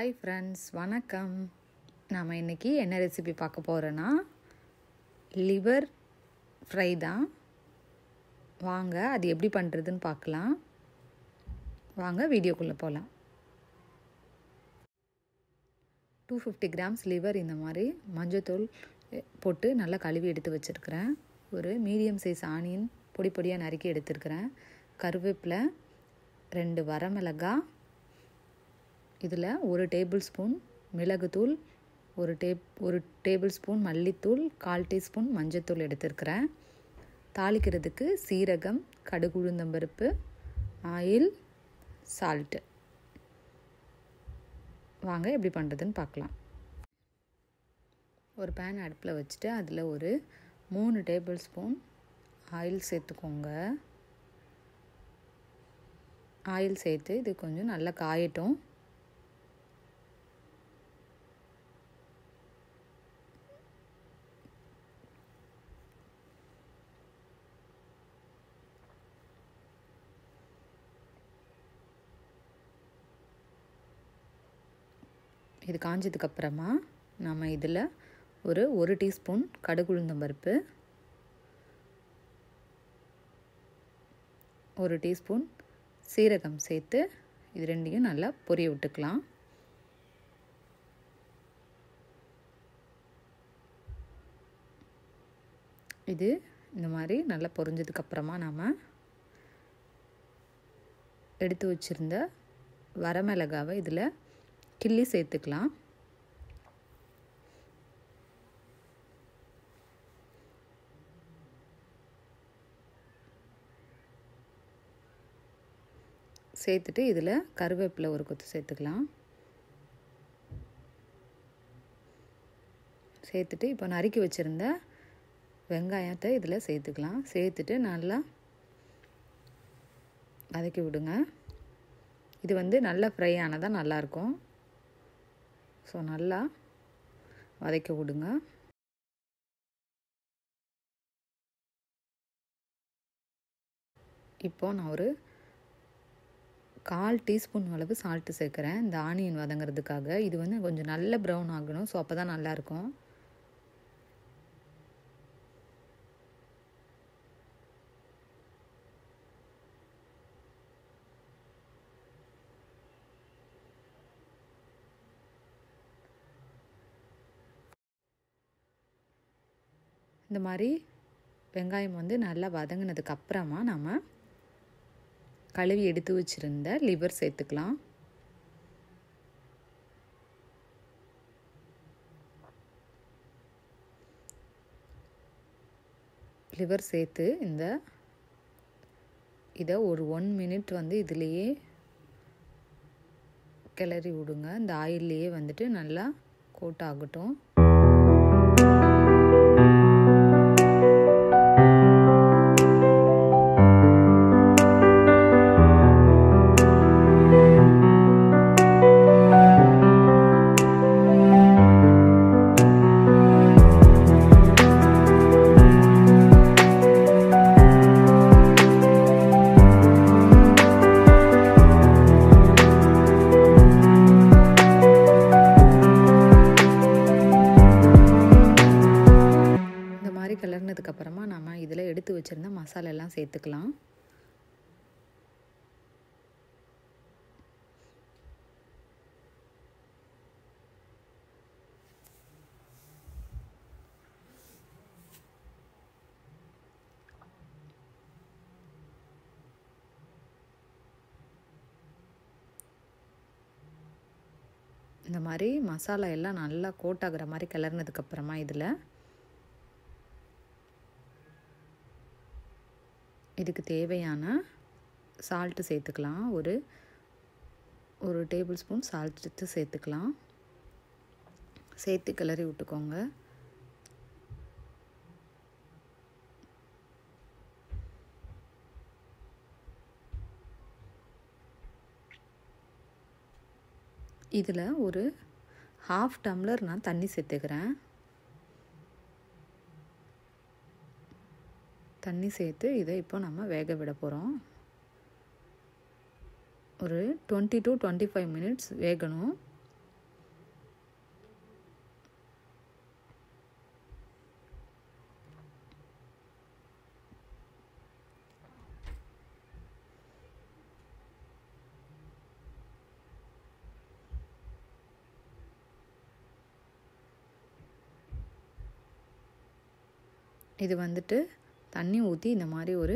hi friends வணக்கம் நாம் இன்றைக்கி என்ன ரெசிபி பார்க்க போகிறோன்னா லிவர் ஃப்ரை தான் வாங்க அது எப்படி பண்ணுறதுன்னு பார்க்கலாம் வாங்க வீடியோக்குள்ளே போகலாம் டூ ஃபிஃப்டி கிராம்ஸ் லிவர் இந்த மாதிரி மஞ்சத்தூள் போட்டு நல்லா கழுவி எடுத்து வச்சுருக்கிறேன் ஒரு மீடியம் சைஸ் ஆனியன் பொடி பொடியாக நறுக்கி எடுத்துருக்கிறேன் கருவேப்பிலை ரெண்டு வரமிளகாய் இதில் ஒரு டேபிள் ஸ்பூன் மிளகுத்தூள் ஒரு டே ஒரு டேபிள் ஸ்பூன் மல்லித்தூள் கால் டீஸ்பூன் மஞ்சத்தூள் எடுத்துருக்கிறேன் தாளிக்கிறதுக்கு சீரகம் கடுகு உளுந்தம்பருப்பு ஆயில் சால்ட்டு வாங்க எப்படி பண்ணுறதுன்னு பார்க்கலாம் ஒரு பேன் அடுப்பில் வச்சுட்டு அதில் ஒரு மூணு டேபிள் ஸ்பூன் ஆயில் சேர்த்துக்கோங்க ஆயில் சேர்த்து இது கொஞ்சம் நல்லா காயட்டும் இது காஞ்சதுக்கப்புறமா நம்ம இதில் ஒரு ஒரு டீஸ்பூன் கடுகுளுந்தம் பருப்பு ஒரு டீஸ்பூன் சீரகம் சேர்த்து இது ரெண்டையும் நல்லா பொரிய விட்டுக்கலாம் இது இந்த மாதிரி நல்லா பொரிஞ்சதுக்கப்புறமா நாம் எடுத்து வச்சுருந்த வரமிளகாவை இதில் கிள்ளி சேர்த்துக்கலாம் சேர்த்துட்டு இதில் கருவேப்பிலை ஒரு கொத்து சேர்த்துக்கலாம் சேர்த்துட்டு இப்போ நறுக்கி வச்சுருந்த வெங்காயத்தை இதில் சேர்த்துக்கலாம் சேர்த்துட்டு நல்லா வதக்கி விடுங்க இது வந்து நல்லா ஃப்ரை ஆனதாக நல்லாயிருக்கும் ஸோ நல்லா வதக்க விடுங்க இப்போது நான் ஒரு கால் டீஸ்பூன் அளவு சால்ட்டு சேர்க்குறேன் இந்த ஆனியன் வதங்கிறதுக்காக இது வந்து கொஞ்சம் நல்ல ப்ரௌன் ஆகணும் ஸோ அப்போ தான் நல்லாயிருக்கும் இந்த மாதிரி வெங்காயம் வந்து நல்லா வதங்கினதுக்கு அப்புறமா நம்ம கழுவி எடுத்து வச்சுருந்த லிவர் சேர்த்துக்கலாம் லிவர் சேர்த்து இந்த இதை ஒரு ஒன் மினிட் வந்து இதுலேயே கிளறி விடுங்க இந்த ஆயில்லையே வந்துட்டு நல்லா கோட் ஆகட்டும் மாதிரி கிளறினதுக்கப்புறமா நம்ம இதில் எடுத்து வச்சுருந்த மசாலா எல்லாம் சேர்த்துக்கலாம் இந்த மாதிரி மசாலா எல்லாம் நல்லா கோட் ஆகுற மாதிரி கிளறினதுக்கப்புறமா இதில் இதுக்கு தேவையான சால்ட்டு சேர்த்துக்கலாம் ஒரு ஒரு டேபிள் ஸ்பூன் சால்ட்டு சேர்த்துக்கலாம் சேர்த்து கிளறி விட்டுக்கோங்க இதில் ஒரு ஹாஃப் டம்ளர் நான் தண்ணி சேர்த்துக்கிறேன் தண்ணி சேர்த்து இதை இப்போ நம்ம வேக விட போகிறோம் ஒரு twenty to twenty five minutes வேகணும் இது வந்துட்டு தண்ணி ஊற்றி இந்த மாதிரி ஒரு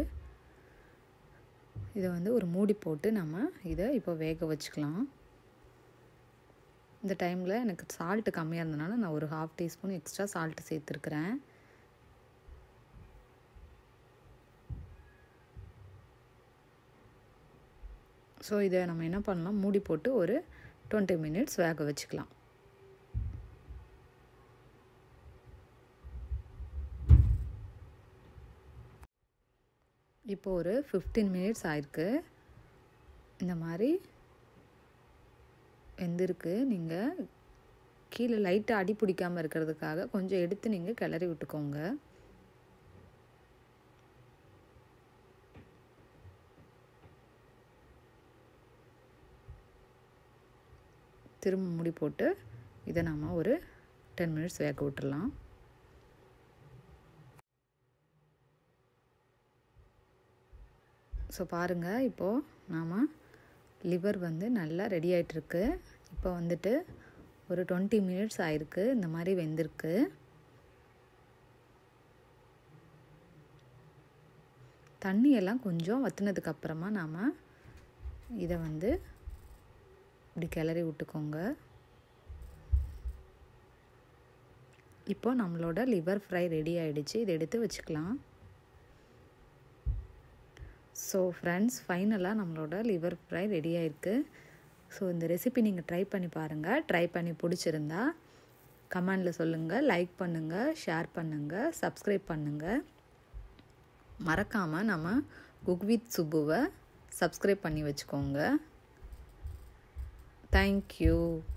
இதை வந்து ஒரு மூடி போட்டு நம்ம இதை இப்போ வேக வச்சுக்கலாம் இந்த டைமில் எனக்கு சால்ட்டு கம்மியாக இருந்தனால நான் ஒரு ஹாஃப் டீஸ்பூன் எக்ஸ்ட்ரா சால்ட்டு சேர்த்துருக்குறேன் ஸோ இதை நம்ம என்ன பண்ணலாம் மூடி போட்டு ஒரு டுவெண்ட்டி மினிட்ஸ் வேக வச்சுக்கலாம் இப்போ ஒரு ஃபிஃப்டீன் மினிட்ஸ் ஆயிருக்கு இந்த மாதிரி வெந்திருக்கு நீங்கள் கீழே லைட்டாக அடி பிடிக்காமல் இருக்கிறதுக்காக கொஞ்சம் எடுத்து நீங்கள் கிளறி விட்டுக்கோங்க திரும்ப மூடி போட்டு இதை நாம் ஒரு டென் மினிட்ஸ் வேக விட்டுடலாம் ஸோ பாருங்கள் இப்போது நாம் லிவர் வந்து நல்லா ரெடி ஆகிட்டுருக்கு இப்போ வந்துட்டு ஒரு டுவெண்ட்டி மினிட்ஸ் ஆயிருக்கு இந்த மாதிரி வெந்திருக்கு தண்ணியெல்லாம் கொஞ்சம் வற்றினதுக்கு அப்புறமா நாம் இதை வந்து இப்படி கிளறி விட்டுக்கோங்க இப்போ நம்மளோட லிவர் ஃப்ரை ரெடி ஆகிடுச்சு இதை எடுத்து வச்சுக்கலாம் ஸோ ஃப்ரெண்ட்ஸ் ஃபைனலாக நம்மளோட லிவர் ஃப்ரை ரெடி ஆயிருக்கு ஸோ இந்த ரெசிபி நீங்கள் ட்ரை பண்ணி பாருங்கள் ட்ரை பண்ணி பிடிச்சிருந்தா கமெண்டில் சொல்லுங்கள் லைக் பண்ணுங்கள் ஷேர் பண்ணுங்கள் சப்ஸ்கிரைப் பண்ணுங்கள் மறக்காமல் நம்ம குக் வித் சுப்புவை சப்ஸ்கிரைப் பண்ணி வச்சுக்கோங்க தேங்க்யூ